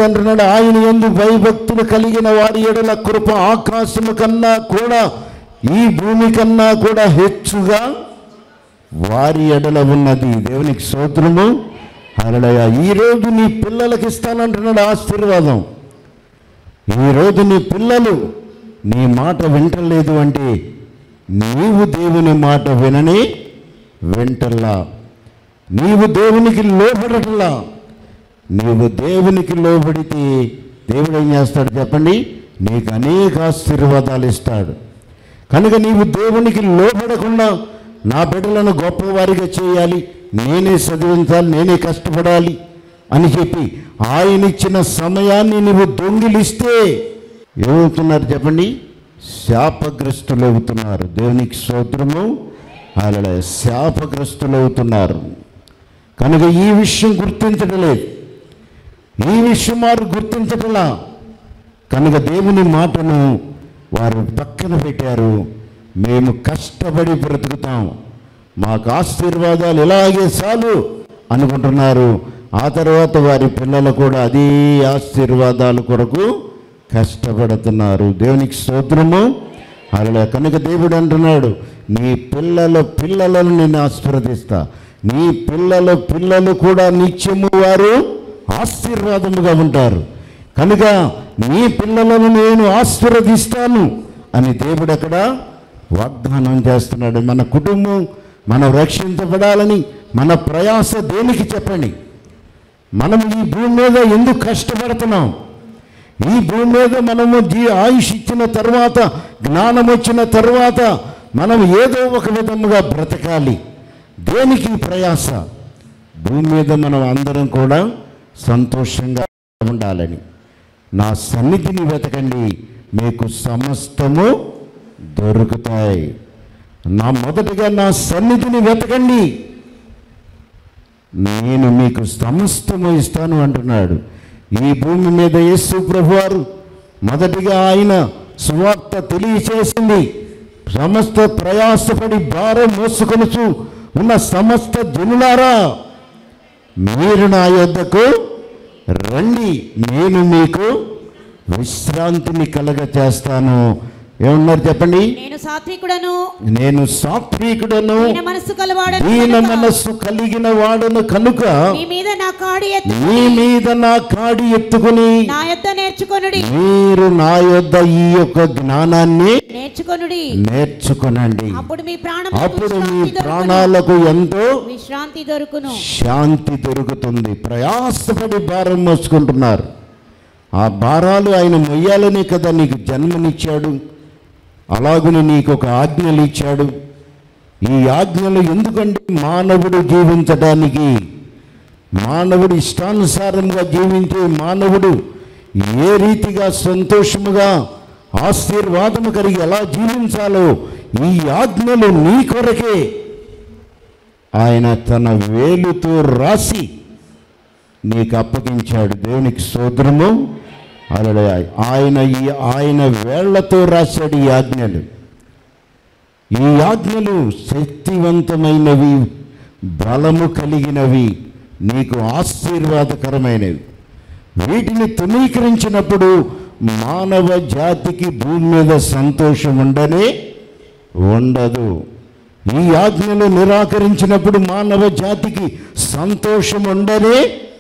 దేవుడు అంటున్నాడు ఆయన ఎందు భయభక్తులు కలిగిన వారి ఎడల కృప ఆకాశము కన్నా కూడా ఈ భూమి కన్నా కూడా హెచ్చుగా వారి ఎడల ఉన్నది దేవునికి స్తోత్రము హరళయ ఈరోజు నీ పిల్లలకి ఇస్తానంటున్నాడు ఆశీర్వాదం ఈరోజు నీ పిల్లలు నీ మాట వింటలేదు అంటే నీవు దేవుని మాట వినని వింటల్లా నీవు దేవునికి లోబడటల్లా నీవు దేవునికి లోబడితే దేవుడు ఏం చేస్తాడు చెప్పండి నీకు అనేక ఆశీర్వాదాలు ఇస్తాడు కనుక నీవు దేవునికి లోబడకుండా నా బిడ్డలను గొప్పవారిగా చేయాలి నేనే చదివించాలి నేనే కష్టపడాలి అని చెప్పి ఆయన ఇచ్చిన సమయాన్ని నువ్వు దొంగిలిస్తే ఏమవుతున్నారు చెప్పండి శాపగ్రస్తులు అవుతున్నారు దేవునికి స్తోత్రము అలా శాపగ్రస్తులు అవుతున్నారు కనుక ఈ విషయం గుర్తించడం లేదు ఈ విషయం వారు గుర్తించటలా కనుక దేవుని మాటను వారు పక్కన పెట్టారు మేము కష్టపడి బ్రతుకుతాం మాకు ఆశీర్వాదాలు ఇలాగే చాలు అనుకుంటున్నారు ఆ తర్వాత వారి పిల్లలు కూడా అదే ఆశీర్వాదాల కొరకు కష్టపడుతున్నారు దేవునికి స్తోత్రము అలా కనుక దేవుడు అంటున్నాడు నీ పిల్లల పిల్లలను నేను ఆశీర్వదిస్తా నీ పిల్లల పిల్లలు కూడా నిత్యము వారు ఆశీర్వాదముగా ఉంటారు కనుక నీ పిల్లలను నేను ఆశీర్వదిస్తాను అని దేవుడు అక్కడ వాగ్దానం చేస్తున్నాడు మన కుటుంబం మనం రక్షించబడాలని మన ప్రయాస దేనికి చెప్పండి మనం ఈ భూమి మీద ఎందుకు కష్టపడుతున్నాం ఈ భూమి మీద మనము జీ ఆయుష్ ఇచ్చిన తర్వాత జ్ఞానం వచ్చిన తర్వాత మనం ఏదో ఒక విధముగా బ్రతకాలి దేనికి ఈ ప్రయాస భూమి మీద మనం అందరం కూడా సంతోషంగా ఉండాలని నా సన్నిధిని వెతకండి మీకు సమస్తము దొరుకుతాయి నా మొదటగా నా సన్నిధిని వెతకండి నేను మీకు సమస్తము ఇస్తాను అంటున్నాడు ఈ భూమి మీద యేసు ప్రభువారు మొదటిగా ఆయన సువార్త తెలియచేసింది సమస్త ప్రయాసపడి భారం మోసుకొనుచు ఉన్న సమస్త జనులారా మీరు నా యొద్దకు రండి నేను మీకు విశ్రాంతిని కలగ చేస్తాను ఏమన్నారు చెప్పండి నేను సాత్వికుడను నేను సాత్వికుడను దీన మనస్సు కలవాడను దీన కనుక మనస్సు కలిగిన వాడను కనుక మీ మీద నా కాడి ఎత్తు నీ మీద నా కాడి ఎత్తుకుని నా యొద్ద నేర్చుకొనుడి మీరు నా యొద్ద ఈ యొక్క జ్ఞానాన్ని నేర్చుకొనుడి నేర్చుకునండి అప్పుడు మీ ప్రాణం అప్పుడు మీ ప్రాణాలకు ఎంతో విశ్రాంతి దొరుకును శాంతి దొరుకుతుంది ప్రయాసపడి భారం మోసుకుంటున్నారు ఆ భారాలు ఆయన మొయ్యాలనే కదా నీకు జన్మనిచ్చాడు అలాగుని నీకు ఒక ఆజ్ఞలు ఇచ్చాడు ఈ ఆజ్ఞలు ఎందుకంటే మానవుడు జీవించడానికి మానవుడు ఇష్టానుసారంగా జీవించే మానవుడు ఏ రీతిగా సంతోషముగా ఆశీర్వాదము కలిగి ఎలా జీవించాలో ఈ ఆజ్ఞలు నీ కొరకే ఆయన తన వేలుతో రాసి నీకు అప్పగించాడు దేవునికి సోదరము అలా ఆయన ఈ ఆయన వేళ్లతో రాశాడు ఈ ఆజ్ఞలు ఈ ఆజ్ఞలు శక్తివంతమైనవి బలము కలిగినవి నీకు ఆశీర్వాదకరమైనవి వీటిని తునీకరించినప్పుడు మానవ జాతికి భూమి మీద సంతోషం ఉండనే ఉండదు ఈ ఆజ్ఞలు నిరాకరించినప్పుడు మానవ జాతికి సంతోషం ఉండనే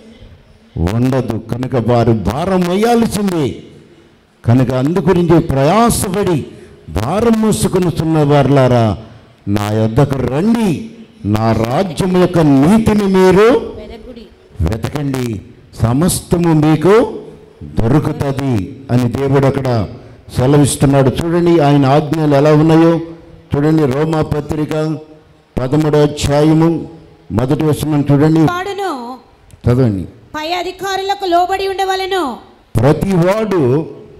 ఉండదు కనుక వారు భారం వేయాల్సిందే కనుక అందుగురించి ప్రయాసపడి భారం మూసుకొనుతున్న వారులారా నా యొద్దకు రండి నా రాజ్యం యొక్క నీతిని మీరు వెదకుడి వెతకండి సమస్తము మీకు దొరుకుతుంది అని దేవుడు అక్కడ సెలవిస్తున్నాడు చూడండి ఆయన ఆజ్ఞలు ఎలా ఉన్నాయో చూడండి రోమా పత్రిక పదమూడో అధ్యాయము మొదటి వచనం చూడండి వాడును చదవండి పై అధికారులకు లోబడి ఉండవలెను ప్రతి వాడు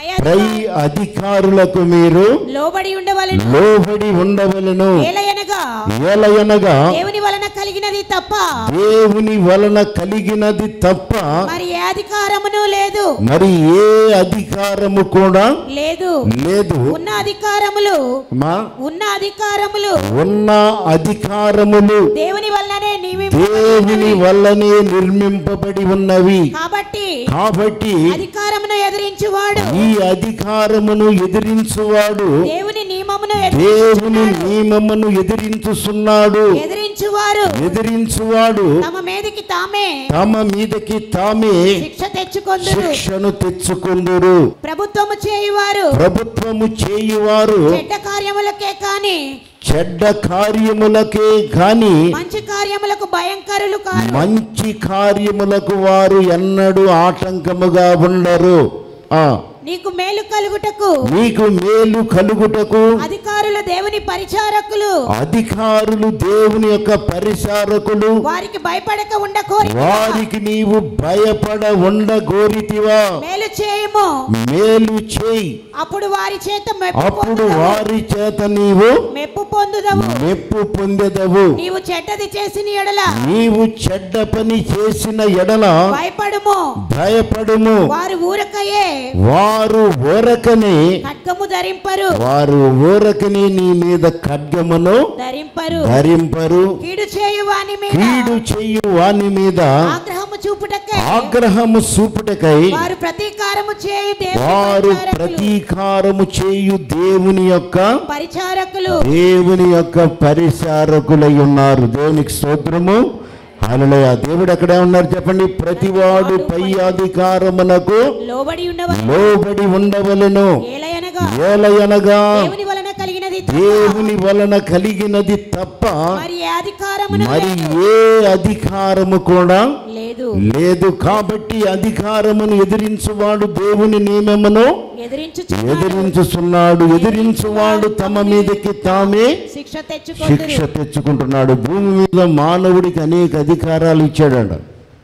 పై అధికారులకు మీరు లోబడి ఉండవలెను లోబడి ఉండవలను ఏలయనగా ఏలయనగా దేవుని వలన కలిగినది తప్ప దేవుని వలన కలిగినది తప్ప మరి ఏ అధికారమును లేదు మరి ఏ అధికారము కూడా లేదు లేదు ఉన్న అధికారములు మా ఉన్న అధికారములు ఉన్న అధికారములు దేవుని వల్లనే నీవి దేవుని వల్లనే నిర్మింపబడి ఉన్నవి కాబట్టి కాబట్టి అధికారమును ఎదిరించువాడు ఈ అధికారమును ఎదిరించువాడు దేవుని నియమమును దేవుని ఎదిరించుచున్నాడు. నియమమును ఎదిరించుచున్నాడు ఎదిరించువారు ఎదిరించువాడు తమ మీదకి తామే తమ మీదకి తామే శిక్ష తెచ్చుకొందురు శిక్షను తెచ్చుకుందురు ప్రభుత్వము చేయువారు ప్రభుత్వము చేయువారు చెడ్డ కార్యములకే కాని చెడ్డ కార్యములకే గాని మంచి కార్యములకు భయంకరులు కాదు మంచి కార్యములకు వారు ఎన్నడూ ఆటంకముగా ఉండరు ఆ నీకు మేలు కలుగుటకు నీకు మేలు కలుగుటకు అధికారులు దేవుని పరిచారకులు అధికారులు దేవుని యొక్క పరిచారకులు వారికి భయపడక ఉండకోరి వారికి నీవు భయపడ ఉండగోరితివా మేలు చేయము మేలు చేయి అప్పుడు వారి చేత మెప్పు అప్పుడు పొందుదవు. వారి చేత నీవు మెప్పు పొందుదవు మెప్పు పొందెదవు నీవు చెడ్డది చేసిన ఎడల నీవు చెడ్డ పని చేసిన ఎడల భయపడుము భయపడుము వారు ఊరకయే వారు ఊరకనే ఖడ్గము ధరింపరు వారు ఊరకనే నీ మీద ఖడ్గమును ధరింపరు ధరింపరు కీడు చేయు వాని మీద కీడు చెయ్యు వాని మీద ఆగ్రహము చూపుటకే ఆగ్రహము చూపుటకై వారు ప్రతీకారము చేయు దేవుని వారు పరిచారకులు. ప్రతీకారము చేయు దేవుని యొక్క పరిచారకులు దేవుని యొక్క పరిచారకులై ఉన్నారు దేవునికి స్తోత్రము హల్లెలూయా దేవుడు ఎక్కడే ఉన్నారు చెప్పండి ప్రతివాడు పై అధికారమునకు లోబడి ఉండవలెను లోబడి ఉండవలెను ఏలయనగా ఏలయనగా దేవుని వలన కలిగినది తప్ప దేవుని వలన కలిగినది తప్ప మరి ఏ అధికారమును మరి లేదు. ఏ అధికారము కూడా లేదు లేదు కాబట్టి అధికారమును ఎదిరించువాడు దేవుని నియమమును ఎదిరించు ఎదిరించుచున్నాడు ఎదిరించువాడు తమ మీదకి తామే శిక్ష శిక్ష తెచ్చుకొందురు తెచ్చుకుంటున్నాడు భూమి మీద మానవుడికి అనేక అధికారాలు ఇచ్చాడంట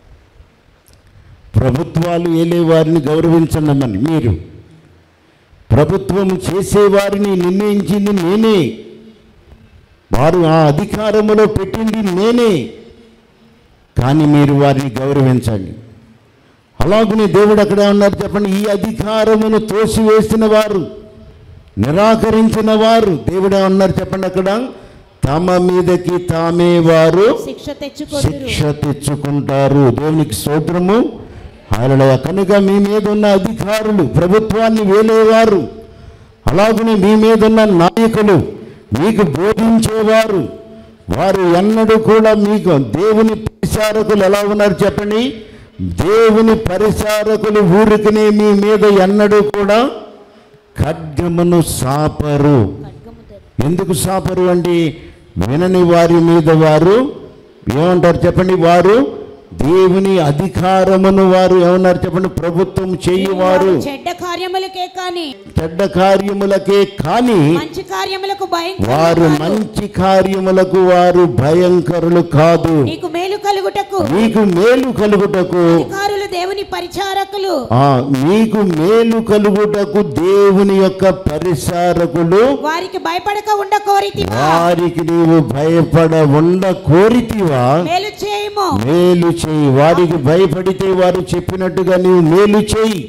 ప్రభుత్వాలు ఏలే వారిని గౌరవించండమని మీరు ప్రభుత్వం చేసేవారిని నిర్ణయించింది నేనే వారు ఆ అధికారములో పెట్టింది నేనే కానీ మీరు వారిని గౌరవించండి అలాగనే దేవుడు అక్కడే ఉన్నారు చెప్పండి ఈ అధికారమును తోసివేసిన వారు నిరాకరించిన వారు దేవుడే ఉన్నారు చెప్పండి అక్కడ తమ మీదకి తామే వారు శిక్ష తెచ్చుకొందురు శిక్ష తెచ్చుకుంటారు దేవునికి స్తోత్రము ఆయన కనుక మీ మీద ఉన్న అధికారులు ప్రభుత్వాన్ని వేలేవారు అలాగనే మీ మీద ఉన్న నాయకులు మీకు బోధించేవారు వారు ఎన్నడూ కూడా మీకు దేవుని పరిచారకులు ఎలా ఉన్నారు చెప్పండి దేవుని పరిచారకులు ఊరికనే మీ మీద ఎన్నడూ కూడా ఖడ్గమును సాపరు ఖడ్గము ధరి- ఎందుకు సాపరు అండి వినని వారి మీద వారు ఏమంటారు చెప్పండి వారు దేవుని అధికారమును వారు ఏమన్నారు చెప్పండి ప్రభుత్వం చేయువారు చెడ్డ కార్యములకే కాని చెడ్డ కార్యములకే కానీ మంచి కార్యములకు వారు భయంకరులు కాదు. మంచి కార్యములకు వారు భయంకరులు కాదు నీకు మేలు కలుగుటకు మీకు మేలు కలుగుటకు అధికారులు దేవుని పరిచారకులు ఆ మీకు మేలు కలుగుటకు దేవుని యొక్క పరిచారకులు వారికి భయపడక ఉండ కోరితివా వారికి నీవు భయపడ ఉండ కోరితివా మేలు చేయము మేలు చేయి వారికి భయపడితే వారు చెప్పినట్టుగా నీవు మేలు చేయి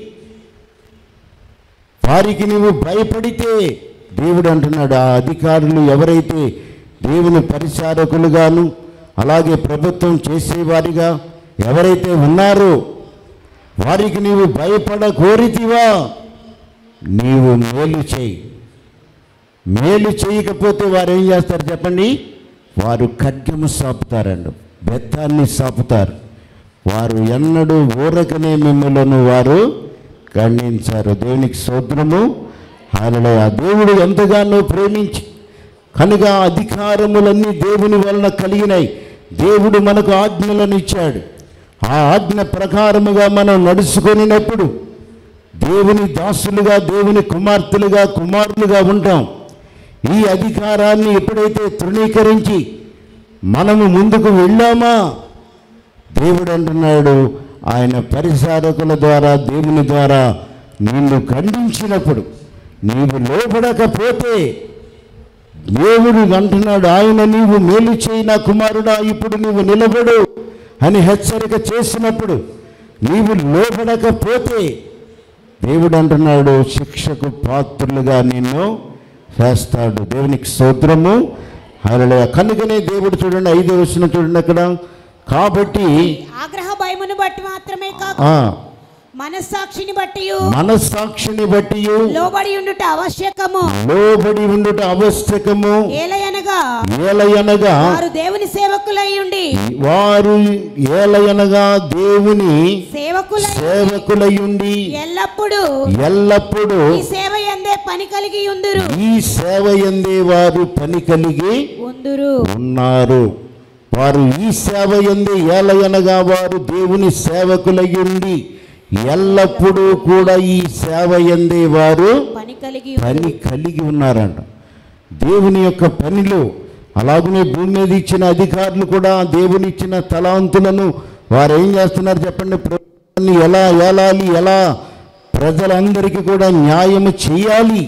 వారికి నీవు భయపడితే దేవుడు అంటున్నాడు ఆ అధికారులు ఎవరైతే దేవుని పరిచారకులుగాను అలాగే ప్రభుత్వం చేసేవారిగా ఎవరైతే ఉన్నారో వారికి నీవు భయపడ కోరితివా నీవు మేలు చేయి మేలు చేయకపోతే వారు ఏం చేస్తారు చెప్పండి వారు ఖడ్గము సాపుతారండి బెత్తాన్ని సాపుతారు వారు ఎన్నడూ ఊరకనే మిమ్మలను వారు ఖండించారు దేవునికి సూత్రము ఆయన ఆ దేవుడు ఎంతగానో ప్రేమించి కనుక ఆ అధికారములన్నీ దేవుని వలన కలిగినాయి దేవుడు మనకు ఆజ్ఞలను ఇచ్చాడు ఆ ఆజ్ఞ ప్రకారముగా మనం నడుచుకొనినప్పుడు దేవుని దాసులుగా దేవుని కుమార్తెలుగా కుమారులుగా ఉంటాం ఈ అధికారాన్ని ఎప్పుడైతే తృణీకరించి మనము ముందుకు వెళ్ళామా దేవుడు అంటున్నాడు ఆయన పరిచారకుల ద్వారా దేవుని ద్వారా నిన్ను ఖండించినప్పుడు నీవు లోపడకపోతే దేవుడు అంటున్నాడు ఆయన నీవు మేలు చేయి నా కుమారుడా ఇప్పుడు నీవు నిలబడు అని హెచ్చరిక చేసినప్పుడు నీవు లోపడకపోతే దేవుడు అంటున్నాడు శిక్షకు పాత్రులుగా నిన్ను చేస్తాడు దేవునికి స్తోత్రము అలా కనుకనే దేవుడు చూడండి ఐదో వచ్చిన చూడండి అక్కడ కాబట్టి ఆగ్రహ భయమును బట్టి మాత్రమే కాక ఆ మనస్సాక్షిని బట్టి మనస్సాక్షిని బట్టి లోబడి ఉండుట ఆవశ్యకము లోబడి ఉండుట ఆవశ్యకము ఏలయనగా ఏలయనగా వారు దేవుని సేవకులై ఉండి వారు ఏలయనగా దేవుని సేవకులై సేవకులయుండి ఎల్లప్పుడూ ఎల్లప్పుడూ ఈ సేవ ఎందే పని కలిగి ఉందురు ఈ సేవ ఎందే వారు పని కలిగి ఉందురు ఉన్నారు వారు ఈ సేవ ఎందు ఏలయనగా వారు దేవుని సేవకులయ్యుండి ఎల్లప్పుడూ కూడా ఈ సేవ ఎందే వారు పని కలిగి పని కలిగి ఉన్నారంట దేవుని యొక్క పనిలో అలాగనే భూమి మీద ఇచ్చిన అధికారులు కూడా దేవుని ఇచ్చిన తలాంతులను వారు ఏం చేస్తున్నారు చెప్పండి ప్రభుత్వాన్ని ఎలా ఏలాలి ఎలా ప్రజలందరికీ కూడా న్యాయము చేయాలి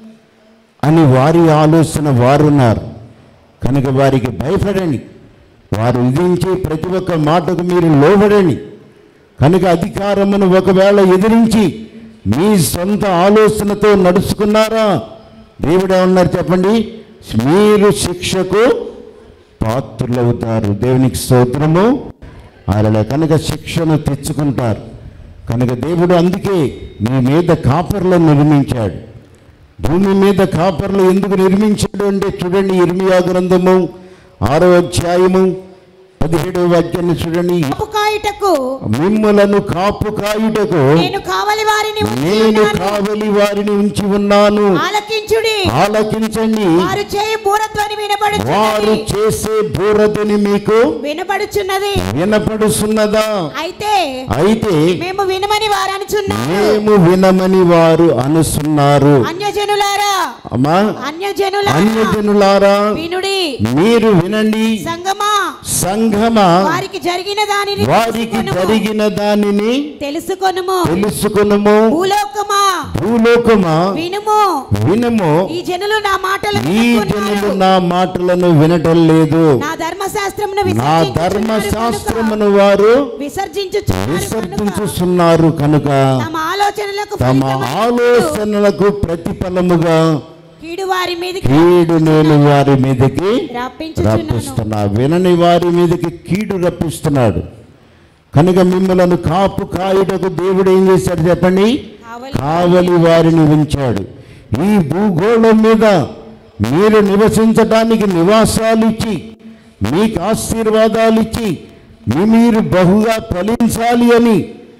అని వారి ఆలోచన వారున్నారు కనుక వారికి భయపడండి వారు విధించే ప్రతి ఒక్క మాటకు మీరు లోబడండి కనుక అధికారమును ఒకవేళ ఎదిరించి మీ సొంత ఆలోచనతో నడుచుకున్నారా దేవుడు ఏమన్నారు చెప్పండి మీరు శిక్షకు పాత్రులవుతారు దేవునికి స్తోత్రము అలా కనుక శిక్షను తెచ్చుకుంటారు కనుక దేవుడు అందుకే మీ మీద కాపర్లను నిర్మించాడు భూమి మీద కాపర్లు ఎందుకు నిర్మించాడు అంటే చూడండి ఇర్మియా గ్రంథము ఆరో అధ్యాయము పదిహేడవ వాక్యాన్ని చూడండి కాపు కాయుటకు మిమ్మలను కాపు కాయుటకు నేను కావలి వారిని ఉంచి నేను ఉన్నాను. కావలి వారిని ఉంచి ఉన్నాను ఆలకించుడి ఆలకించండి వారు చేయి బూరధ్వని వారు వినబడుచున్నది చేసే బూరదని మీకు వినబడుచున్నది వినపడుతున్నదా అయితే అయితే మేము వినమని వారు అనుచున్నారు మేము వినమని వారు అనుసున్నారు అన్యజనులారా అమ్మా అన్యజనులారా అన్యజనులారా వినుడి మీరు వినండి సంగమా సంఘమా వారికి జరిగిన దానిని వారికి తెలుసుకొనుము. జరిగిన దానిని తెలుసుకొనుము తెలుసుకునుము భూలోకమా భూలోకమా వినుము వినము ఈ జనులు నా మాటలు ఈ వినుచున్నారు. జనులు నా మాటలను వినటం లేదు నా ధర్మశాస్త్రమును నా విసర్జించుచున్నారు ధర్మశాస్త్రమును కనుక వారు విసర్జించుచున్నారు కనుక విసర్జించుచున్నారు కనుక తమ ఆలోచనలకు తమ ఫలితమైనట్లు ఆలోచనలకు ప్రతిఫలముగా కీడు వారి మీదకి కీడు నేను వారి మీదకి రప్పించుచున్నాను రప్పిస్తున్నా వినని వారి మీదకి కీడు రప్పిస్తున్నాడు కనుక మిమ్మలను కాపు కాయుటకు దేవుడు ఏం చేశాడు చెప్పండి కావలి కావలి వారిని ఉంచాడు ఈ భూగోళం మీద మీరు నివసించడానికి నివాసాలు ఇచ్చి మీకు ఆశీర్వాదాలు ఇచ్చి మీ మీరు బహుగా ఫలించాలి అని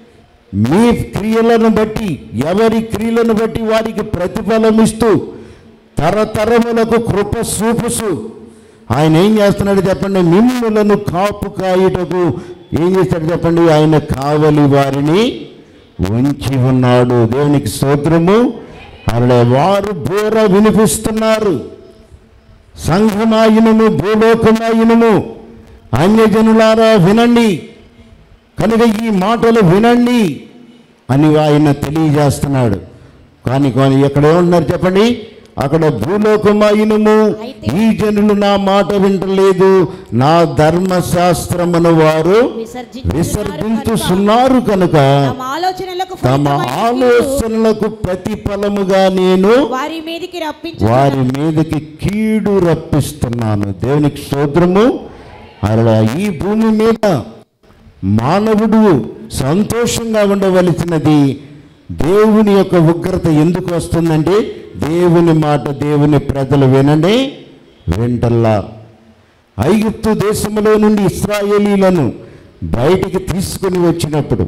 మీ క్రియలను బట్టి ఎవరి క్రియలను బట్టి వారికి ప్రతిఫలం ఇస్తూ తరతరములకు కృప చూపుసు ఆయన ఏం చేస్తున్నాడు చెప్పండి మిమ్ములను కాపు కాయుటకు ఏం చేస్తాడు చెప్పండి ఆయన కావలి వారిని ఉంచి ఉన్నాడు దేవునికి స్తోత్రము అలా వారు బోర వినిపిస్తున్నారు సంఘమాయినము భూలోకమాయినము అన్యజనులారా వినండి కనుక ఈ మాటలు వినండి అని ఆయన తెలియజేస్తున్నాడు కానీ కానీ ఎక్కడ ఏమంటున్నారు చెప్పండి అక్కడ భూలోకమాయినము ఈ జనులు నా మాట వింటలేదు నా ధర్మశాస్త్రమును వారు విసర్జించుచున్నారు కనుక విసర్జించుతున్నారు కనుక తమ ఆలోచనలకు తమ ఫలితమైన కీడు ఆలోచనలకు ప్రతిఫలముగా నేను వారి మీదకి రప్పించు వారి మీదకి కీడు రప్పిస్తున్నాను దేవునికి స్తోత్రము అలా ఈ భూమి మీద మానవుడు సంతోషంగా ఉండవలసినది దేవుని యొక్క ఉగ్రత ఎందుకు వస్తుందంటే దేవుని మాట దేవుని ప్రజలు వినండి వింటల్లా ఐగుప్తు దేశంలో నుండి ఇస్రాయేలీలను బయటికి తీసుకుని వచ్చినప్పుడు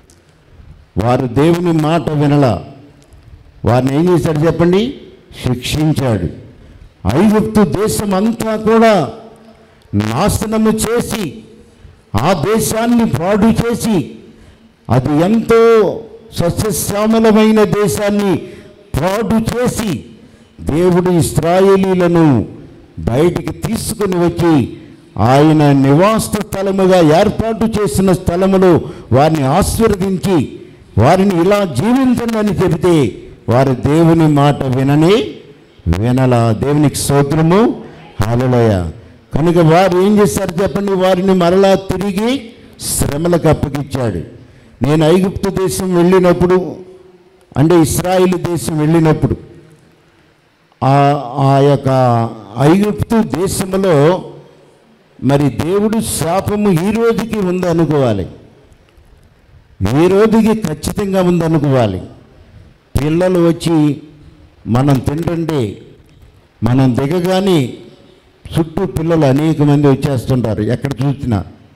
వారు దేవుని మాట వినలా వారిని ఏం చేశాడు చెప్పండి శిక్షించాడు ఐగుప్తు దేశం అంతా కూడా నాశనము చేసి ఆ దేశాన్ని పాడు చేసి అది ఎంతో సస్యశ్యామలమైన దేశాన్ని పాడు చేసి దేవుడు ఇస్రాయేలీలను బయటికి తీసుకుని వచ్చి ఆయన నివాస స్థలముగా ఏర్పాటు చేసిన స్థలములో వారిని ఆశీర్వదించి వారిని ఇలా జీవించండి అని చెబితే వారు దేవుని మాట వినని వినలా దేవునికి స్తోత్రము హల్లెలూయా కనుక వారు ఏం చేశారు చెప్పండి వారిని మరలా తిరిగి శ్రమలకు అప్పగించాడు నేను ఐగుప్తు దేశం వెళ్ళినప్పుడు అంటే ఇస్రాయిల్ దేశం వెళ్ళినప్పుడు ఆ ఆ యొక్క ఐగుప్తు దేశంలో మరి దేవుడు శాపము ఈ రోజుకి ఉందనుకోవాలి ఈ రోజుకి ఖచ్చితంగా ఉందనుకోవాలి పిల్లలు వచ్చి మనం తింటుంటే మనం దిగగానే చుట్టూ పిల్లలు అనేక మంది వచ్చేస్తుంటారు ఎక్కడ చూసినా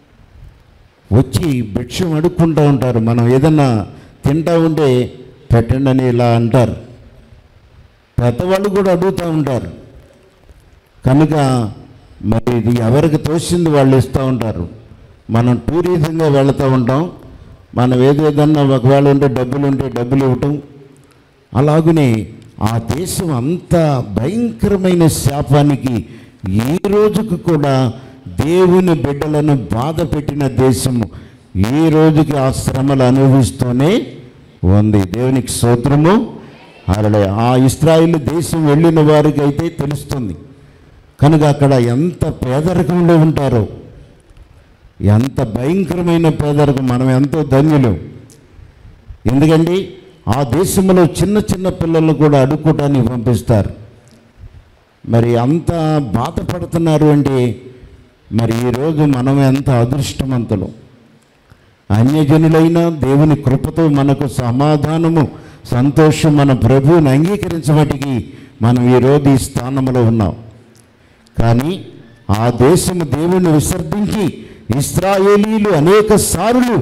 వచ్చి భిక్షం అడుక్కుంటూ ఉంటారు మనం ఏదన్నా తింటా ఉంటే పెట్టండి అని ఇలా అంటారు పెద్దవాళ్ళు కూడా అడుగుతూ ఉంటారు కనుక మరి ఇది ఎవరికి తోచింది వాళ్ళు ఇస్తూ ఉంటారు మనం టూరిజంగా వెళుతూ ఉంటాం మనం ఏదేదన్నా ఒకవేళ ఉంటే డబ్బులు ఉంటే డబ్బులు ఇవ్వటం అలాగనే ఆ దేశం అంత భయంకరమైన శాపానికి ఈ రోజుకు కూడా దేవుని బిడ్డలను బాధ పెట్టిన దేశము ఈ రోజుకి ఆ శ్రమలు అనుభవిస్తూనే ఉంది దేవునికి స్తోత్రము అలా ఆ ఇస్రాయిల్ దేశం వెళ్ళిన వారికి అయితే తెలుస్తుంది కనుక అక్కడ ఎంత పేదరికంలో ఉంటారో ఎంత భయంకరమైన పేదరికం మనం ఎంతో ధన్యులు ఎందుకంటే ఆ దేశంలో చిన్న చిన్న పిల్లలను కూడా అడుక్కోవటానికి పంపిస్తారు మరి అంత బాధపడుతున్నారు అంటే మరి ఈరోజు మనం ఎంత అదృష్టవంతులు అన్యజనులైన దేవుని కృపతో మనకు సమాధానము సంతోషం మన ప్రభువుని అంగీకరించబటికి మనం ఈరోజు ఈ స్థానంలో ఉన్నాం కానీ ఆ దేశము దేవుని విసర్జించి ఇస్రాయేలీలు అనేక సార్లు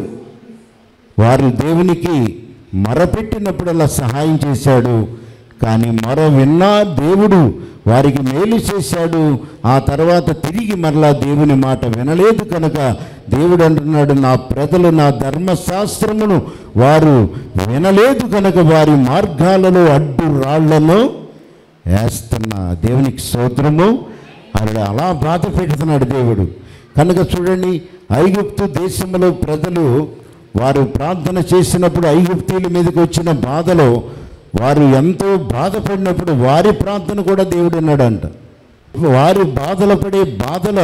వారు దేవునికి మరపెట్టినప్పుడల్లా సహాయం చేశాడు కానీ మర విన్నా దేవుడు వారికి మేలు చేశాడు ఆ తర్వాత తిరిగి మరలా దేవుని మాట వినలేదు కనుక దేవుడు అంటున్నాడు నా ప్రజలు నా ధర్మశాస్త్రమును వారు వినలేదు కనుక వారి మార్గాలలో అడ్డు రాళ్లను వేస్తున్నా దేవునికి స్తోత్రము అలా అలా బాధ పెడుతున్నాడు దేవుడు కనుక చూడండి ఐగుప్తు దేశంలో ప్రజలు వారు ప్రార్థన చేసినప్పుడు ఐగుప్తీల మీదకి వచ్చిన బాధలో వారు ఎంతో బాధపడినప్పుడు వారి ప్రార్థన కూడా దేవుడు విన్నాడంట వారు బాధలు పడే బాధల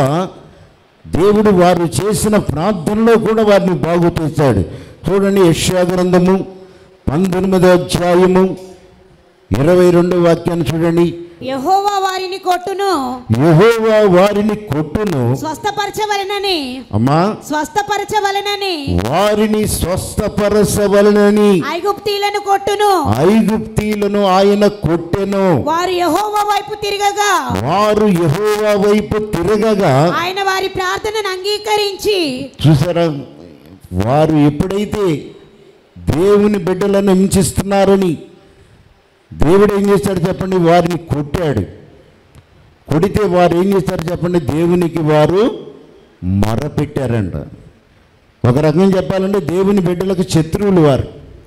దేవుడు వారు చేసిన ప్రార్థనలో కూడా వారిని బాగు చేశాడు చూడండి యెషయా గ్రంథము పంతొమ్మిదో అధ్యాయము ఇరవై రెండో వాక్యాన్ని చూడండి యెహోవా వారిని కొట్టును యెహోవా వారిని కొట్టును స్వస్థపరచవలనని అమ్మా స్వస్థపరచవలనని వారిని స్వస్థపరచవలనని ఐగుప్తీలను కొట్టును ఐగుప్తీలను ఆయన కొట్టెను వారు యెహోవా వైపు తిరగగా వారు యెహోవా వైపు తిరగగా ఆయన వారి ప్రార్థనను అంగీకరించి చూసారా వారు ఎప్పుడైతే దేవుని బిడ్డలను హింసిస్తున్నారని దేవుడు ఏం చేశాడు చెప్పండి వారిని కొట్టాడు కొడితే వారు ఏం చేశారు చెప్పండి దేవునికి వారు మొరపెట్టారంట ఒక రకంగా చెప్పాలంటే దేవుని బిడ్డలకు శత్రువులు వారు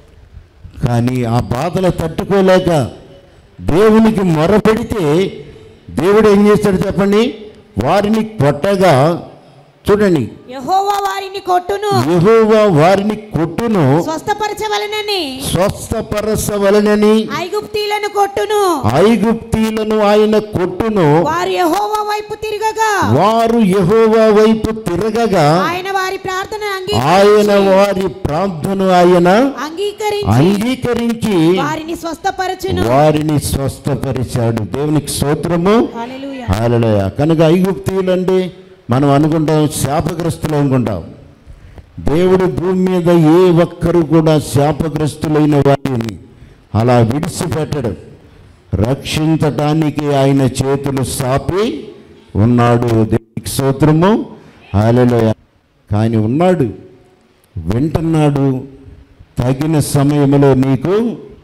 కానీ ఆ బాధలు తట్టుకోలేక దేవునికి మొరపెడితే దేవుడు ఏం చేశాడు చెప్పండి వారిని కొట్టగా చూడండి యెహోవా వారిని కొట్టును యెహోవా వారిని కొట్టును స్వస్థపరచవలనని స్వస్థపరచవలనని ఐగుప్తీలను కొట్టును ఐగుప్తీలను ఆయన కొట్టును వారు యెహోవా వైపు తిరగగా వారు యెహోవా వైపు తిరగగా ఆయన వారి ప్రార్థన ఆయన వారి ప్రార్థన ఆయన అంగీకరించి అంగీకరించి వారిని స్వస్థపరచును వారిని స్వస్థపరిచాడు దేవునికి స్తోత్రము హల్లెలూయా హాలలోయ కనుక ఐగుప్తీయులంటే మనం అనుకుంటాం శాపగ్రస్తులు అనుకుంటాం దేవుడు భూమి మీద ఏ ఒక్కరు కూడా శాపగ్రస్తులైన వారిని అలా విడిచిపెట్టడు రక్షించటానికి ఆయన చేతులు సాపి ఉన్నాడు దేవునికి స్తోత్రము హాలలోయ కానీ ఉన్నాడు వింటున్నాడు తగిన సమయంలో నీకు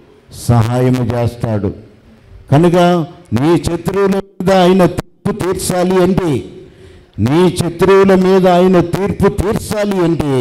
సహాయము చేస్తాడు కనుక నీ శత్రువుల మీద ఆయన తీర్పు తీర్చాలి అంటే నీ శత్రువుల మీద ఆయన తీర్పు తీర్చాలి అంటే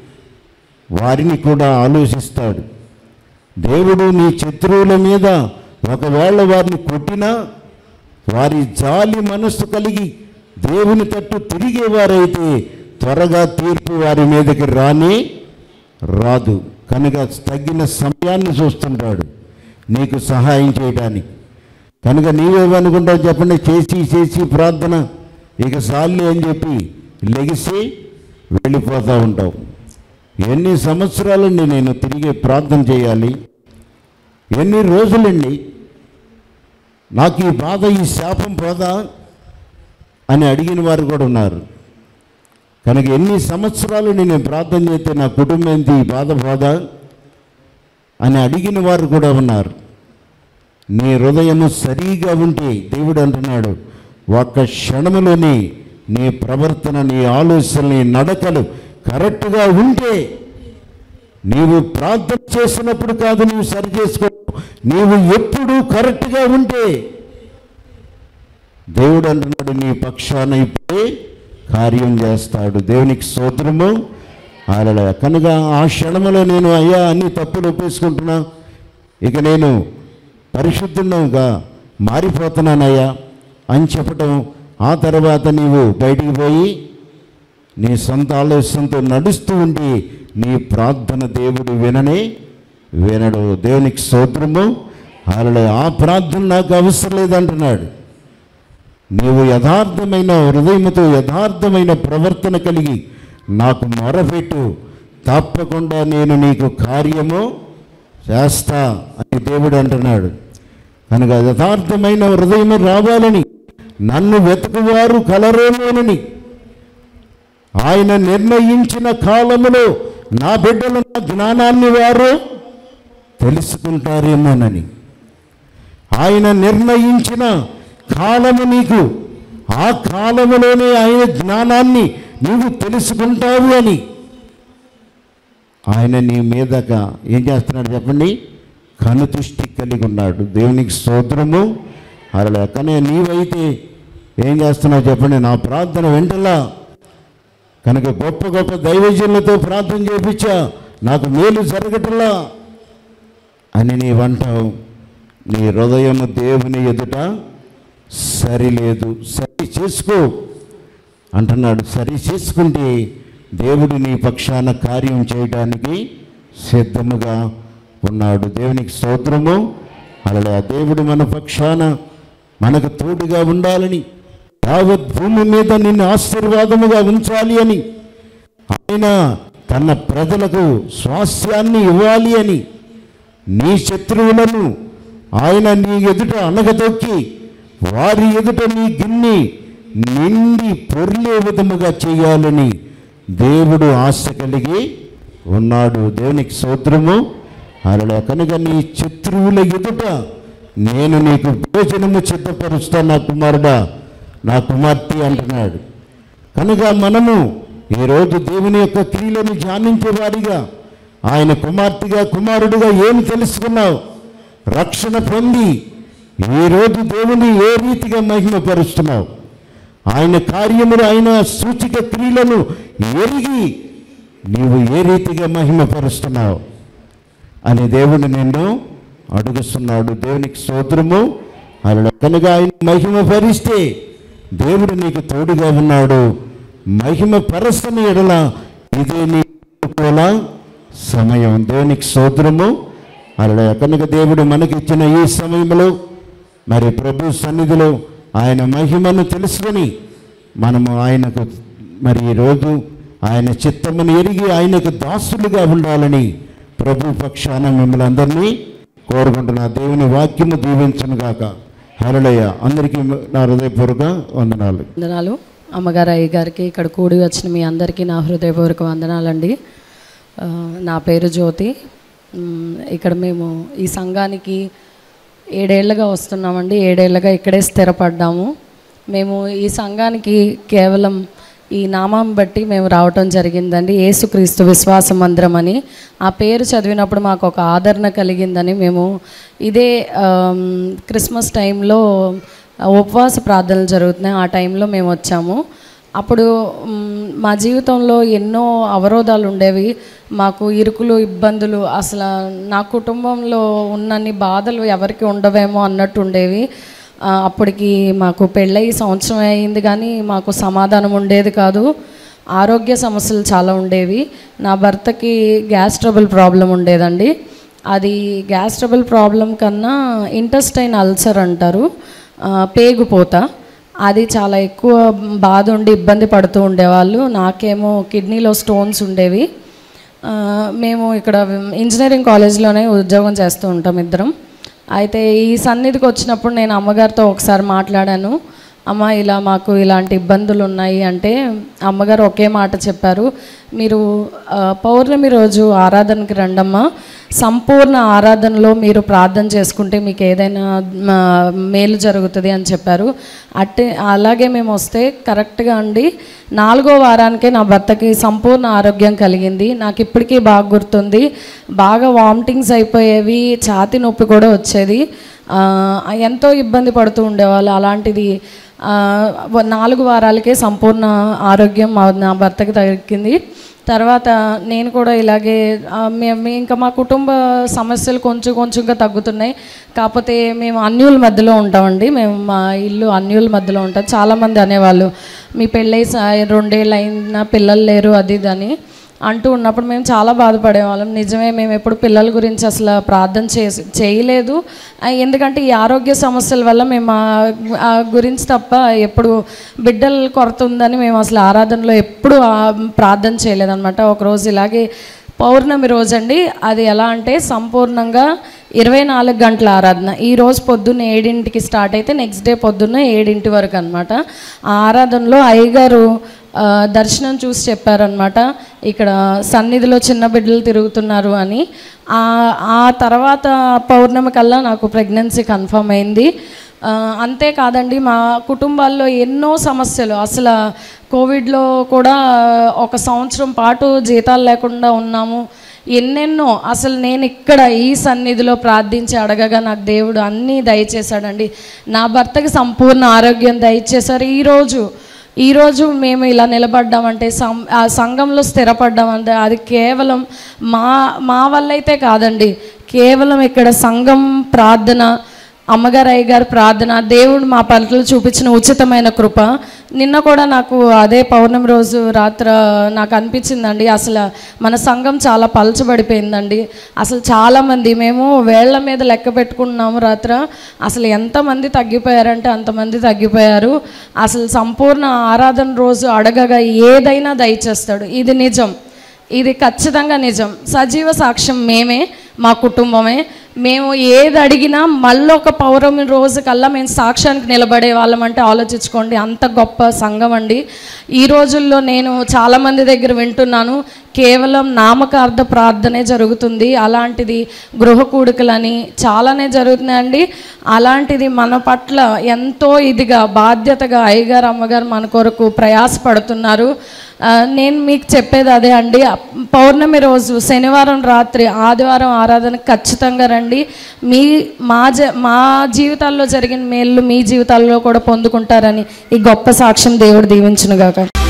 వారిని కూడా ఆలోచిస్తాడు దేవుడు నీ శత్రువుల మీద ఒకవేళ వారిని కొట్టినా వారి జాలి మనస్సు కలిగి దేవుని తట్టు తిరిగేవారైతే త్వరగా తీర్పు వారి మీదకి రాని రాదు కనుక తగిన సమయాన్ని చూస్తుంటాడు నీకు సహాయం చేయడానికి కనుక నీవేమనుకుంటావు చెప్పండి చేసి చేసి ప్రార్థన ఇక సాల్లి అని చెప్పి లెగిసి వెళ్ళిపోతూ ఉంటావు ఎన్ని సంవత్సరాలండి నేను తిరిగి ప్రార్థన చేయాలి ఎన్ని రోజులండి నాకు ఈ బాధ ఈ శాపం పోదా అని అడిగిన వారు కూడా ఉన్నారు కనుక ఎన్ని సంవత్సరాలు నేను ప్రార్థన చేస్తే నా కుటుంబం ఏంటి ఈ బాధ పోదా అని అడిగిన వారు కూడా ఉన్నారు నీ హృదయము సరిగా ఉంటే దేవుడు అంటున్నాడు ఒక్క క్షణములోని నీ ప్రవర్తన నీ ఆలోచన నీ నడకలు కరెక్ట్గా ఉంటే నీవు ప్రార్థన చేసినప్పుడు కాదు నీవు సరి చేసుకో నీవు ఎప్పుడు కరెక్ట్గా ఉంటే దేవుడు అంటున్నాడు నీ పక్షాన ఇప్పుడే కార్యం చేస్తాడు దేవునికి స్తోత్రము అలా కనుక ఆ క్షణములో నేను అయ్యా అన్ని తప్పులు ఒప్పేసుకుంటున్నా ఇక నేను పరిశుద్ధంగా మారిపోతున్నానయ్యా అని చెప్పటం ఆ తర్వాత నీవు బయటికి పోయి నీ సొంత ఆలోచనతో నడుస్తూ ఉండి నీ ప్రార్థన దేవుడు విననే వినడు దేవునికి స్తోత్రము అలా ఆ ప్రార్థన నాకు అవసరం లేదంటున్నాడు నీవు యథార్థమైన హృదయముతో యథార్థమైన ప్రవర్తన కలిగి నాకు మొరపెట్టు తప్పకుండా నేను నీకు కార్యము చేస్తా అని దేవుడు అంటున్నాడు కనుక యథార్థమైన హృదయము రావాలని నన్ను వెతుకువారు కలరేమోనని ఆయన నిర్ణయించిన కాలములో నా బిడ్డల నా జ్ఞానాన్ని వారు తెలుసుకుంటారేమోనని ఆయన నిర్ణయించిన కాలము నీకు ఆ కాలములోనే ఆయన జ్ఞానాన్ని నీవు తెలుసుకుంటావు అని ఆయన నీ మీదగా ఏం చేస్తున్నాడు చెప్పండి కనుదృష్టి కలిగి ఉన్నాడు దేవునికి స్తోత్రము అలా కానీ నీవైతే ఏం చేస్తున్నావు చెప్పండి నా ప్రార్థన వెంటలా కనుక గొప్ప గొప్ప దైవజనులతో ప్రార్థన చేపించా నాకు మేలు జరగటలా అని నీవంటావు నీ హృదయము దేవుని ఎదుట సరిలేదు సరి చేసుకో అంటున్నాడు సరి చేసుకుంటే దేవుడు నీ పక్షాన కార్యం చేయడానికి సిద్ధముగా ఉన్నాడు దేవునికి స్తోత్రము అలా దేవుడు మన పక్షాన మనకు తోడుగా ఉండాలని యావత్ భూమి మీద నిన్ను ఆశీర్వాదముగా ఉంచాలి అని ఆయన తన ప్రజలకు స్వాస్థ్యాన్ని ఇవ్వాలి అని నీ శత్రువులను ఆయన నీ ఎదుట అనగదొక్కి వారి ఎదుట నీ గిన్ని నిండి పొర్లే విధముగా చేయాలని దేవుడు ఆశ కలిగి ఉన్నాడు దేవునికి సూత్రము అలా కనుక నీ శత్రువుల ఎదుట నేను నీకు భోజనము సిద్ధపరుస్తా నా కుమారుడా నా కుమార్తె అంటున్నాడు కనుక మనము ఈరోజు దేవుని యొక్క క్రియలను ధ్యానించే వారిగా ఆయన కుమార్తెగా కుమారుడిగా ఏమి తెలుసుకున్నావు రక్షణ పొంది ఈరోజు దేవుని ఏ రీతిగా మహిమపరుస్తున్నావు ఆయన కార్యములు ఆయన సూచిక క్రియలను ఎరిగి నీవు ఏ రీతిగా మహిమపరుస్తున్నావు అని దేవుడు నిన్ను అడుగుస్తున్నాడు దేవునికి స్తోత్రము అలా కనుక ఆయన మహిమ భరిస్తే దేవుడు నీకు తోడుగా ఉన్నాడు మహిమ పరసని ఎడల ఇదే నీ అనుకూల సమయం దేవునికి స్తోత్రము అలా కనుక దేవుడు మనకిచ్చిన ఈ సమయంలో మరి ప్రభు సన్నిధిలో ఆయన మహిమను తెలుసుకొని మనము ఆయనకు మరి ఈరోజు ఆయన చిత్తమును ఎరిగి ఆయనకు దాసులుగా ఉండాలని ప్రభు పక్షాన మిమ్మల్ని అందరినీ కోరుకుంటున్నా దేవుని వాక్యము దీవించను గాక హరళయ్య అందరికీ నా హృదయపూర్వక వందనాలు వందనాలు అమ్మగారు అయ్య గారికి ఇక్కడ కూడి వచ్చిన మీ అందరికీ నా హృదయపూర్వక వందనాలండి ఆ, నా పేరు జ్యోతి మ్, ఇక్కడ మేము ఈ సంఘానికి ఏడేళ్లుగా వస్తున్నామండి ఏడేళ్లుగా ఇక్కడే స్థిరపడ్డాము మేము ఈ సంఘానికి కేవలం ఈ నామం బట్టి మేము రావటం జరిగిందండి యేసుక్రీస్తు విశ్వాస మందిరం అని ఆ పేరు చదివినప్పుడు మాకు ఒక ఆదరణ కలిగిందని మేము ఇదే ఆమ్, క్రిస్మస్ టైంలో ఉపవాస ప్రార్థనలు జరుగుతున్నాయి ఆ టైంలో మేము వచ్చాము అప్పుడు మ్, మా జీవితంలో ఎన్నో అవరోధాలు ఉండేవి మాకు ఇరుకులు ఇబ్బందులు అసలు నా కుటుంబంలో ఉన్నన్ని బాధలు ఎవరికి ఉండవేమో అన్నట్టు ఉండేవి ఆ, అప్పటికి మాకు పెళ్ళయి సంవత్సరం అయింది కానీ మాకు సమాధానం ఉండేది కాదు ఆరోగ్య సమస్యలు చాలా ఉండేవి నా భర్తకి గ్యాస్ ట్రబుల్ ప్రాబ్లం ఉండేదండి అది గ్యాస్ ట్రబుల్ ప్రాబ్లం కన్నా ఇంటెస్టైన్ అల్సర్ అంటారు ఆ, పేగుపోత అది చాలా ఎక్కువ బాధ ఉండి ఇబ్బంది పడుతూ ఉండేవాళ్ళు నాకేమో కిడ్నీలో స్టోన్స్ ఉండేవి ఆ, మేము ఇక్కడ ఇంజనీరింగ్ కాలేజ్లోనే ఉద్యోగం చేస్తూ ఉంటాం ఇద్దరం అయితే ఈ సన్నిధికి వచ్చినప్పుడు నేను అమ్మగారితో ఒకసారి మాట్లాడాను అమ్మ ఇలా మాకు ఇలాంటి ఇబ్బందులు ఉన్నాయి అంటే అమ్మగారు ఒకే మాట చెప్పారు మీరు ఆ, పౌర్ణమి రోజు ఆరాధనకి రండమ్మా సంపూర్ణ ఆరాధనలో మీరు ప్రార్థన చేసుకుంటే మీకు ఏదైనా ఆ, మేలు జరుగుతుంది అని చెప్పారు అట్టే అలాగే మేము వస్తే కరెక్ట్గా అండి నాలుగో వారానికే నా భర్తకి సంపూర్ణ ఆరోగ్యం కలిగింది నాకు ఇప్పటికీ బాగా గుర్తుంది బాగా వామిటింగ్స్ అయిపోయేవి ఛాతి నొప్పి కూడా వచ్చేది ఆ, ఎంతో ఇబ్బంది పడుతూ ఉండేవాళ్ళు అలాంటిది ఆ, వ- నాలుగు వారాలకే సంపూర్ణ ఆరోగ్యం మా నా భర్తకి దక్కింది తర్వాత నేను కూడా ఇలాగే ఆ, మేము ఇంకా మా కుటుంబ సమస్యలు కొంచెం కొంచెంగా తగ్గుతున్నాయి కాకపోతే మేము అన్యుల మధ్యలో ఉంటామండి మేము మా ఇల్లు అన్యుల మధ్యలో ఉంటాం చాలామంది అనేవాళ్ళు మీ పెళ్ళై స- రెండేళ్ళు అయినా పిల్లలు లేరు అది ఇది అని అంటూ ఉన్నప్పుడు మేము చాలా బాధపడేవాళ్ళం నిజమే మేము ఎప్పుడు పిల్లల గురించి అసలు ప్రార్థన చేసి చేయలేదు ఆ, ఎందుకంటే ఈ ఆరోగ్య సమస్యల వల్ల మేము ఆ- ఆ గురించి తప్ప ఎప్పుడు బిడ్డల కొరత ఉందని మేము అసలు ఆరాధనలో ఎప్పుడు ఆ ప్రార్థన చేయలేదన్నమాట ఒకరోజు ఇలాగే పౌర్ణమి రోజండి అది ఎలా అంటే సంపూర్ణంగా ఇరవై నాలుగు గంటల ఆరాధన ఈ రోజు పొద్దున్న ఏడింటికి స్టార్ట్ అయితే నెక్స్ట్ డే పొద్దున్న ఏడింటి వరకు అనమాట ఆ ఆరాధనలో అయ్యగారు ఆ, దర్శనం చూసి చెప్పారనమాట ఇక్కడ సన్నిధిలో చిన్న బిడ్డలు తిరుగుతున్నారు అని ఆ ఆ తర్వాత పౌర్ణమి కల్లా నాకు ప్రెగ్నెన్సీ కన్ఫర్మ్ అయింది ఆ, అంతేకాదండి మా కుటుంబాల్లో ఎన్నో సమస్యలు అసలు కోవిడ్లో కూడా ఒక సంవత్సరం పాటు జీతాలు లేకుండా ఉన్నాము ఎన్నెన్నో అసలు నేను ఇక్కడ ఈ సన్నిధిలో ప్రార్థించి అడగగా నాకు దేవుడు అన్నీ దయచేశాడండి నా భర్తకి సంపూర్ణ ఆరోగ్యం దయచేశారు ఈరోజు ఈరోజు మేము ఇలా నిలబడ్డామంటే సం ఆ సంఘంలో స్థిరపడ్డామంటే అది కేవలం మా మా వల్ల అయితే కాదండి కేవలం ఇక్కడ సంఘం ప్రార్థన అమ్మగారు అయ్యగారు ప్రార్థన దేవుడు మా పట్ల చూపించిన ఉచితమైన కృప నిన్న కూడా నాకు అదే పౌర్ణమి రోజు రాత్ర నాకు అనిపించిందండి అసలు మన సంఘం చాలా పలచబడిపోయిందండి అసలు చాలామంది మేము వేళ్ల మీద లెక్క పెట్టుకున్నాము రాత్ర అసలు ఎంతమంది తగ్గిపోయారంటే అంతమంది తగ్గిపోయారు అసలు సంపూర్ణ ఆరాధన రోజు అడగగా ఏదైనా దయచేస్తాడు ఇది నిజం ఇది ఖచ్చితంగా నిజం సజీవ సాక్ష్యం మేమే మా కుటుంబమే మేము ఏది అడిగినా మళ్ళీ ఒక పౌర్ణమి రోజు కల్లా మేము సాక్ష్యానికి నిలబడే వాళ్ళం అంటే ఆలోచించుకోండి అంత గొప్ప సంఘం అండి ఈ రోజుల్లో నేను చాలామంది దగ్గర వింటున్నాను కేవలం నామకార్థ ప్రార్థనే జరుగుతుంది అలాంటిది గృహ కూడికలని చాలానే జరుగుతున్నాయండి అలాంటిది మన పట్ల ఎంతో ఇదిగా బాధ్యతగా అయ్యగారు అమ్మగారు మన కొరకు ప్రయాసపడుతున్నారు ఆ, నేను మీకు చెప్పేది అదే అండి పౌర్ణమి రోజు శనివారం రాత్రి ఆదివారం ఆరాధన ఖచ్చితంగా రండి మీ మా జ మా జీవితాల్లో జరిగిన మేళ్ళు మీ జీవితాల్లో కూడా పొందుకుంటారని ఈ గొప్ప సాక్ష్యం దేవుడు దీవించునుగాక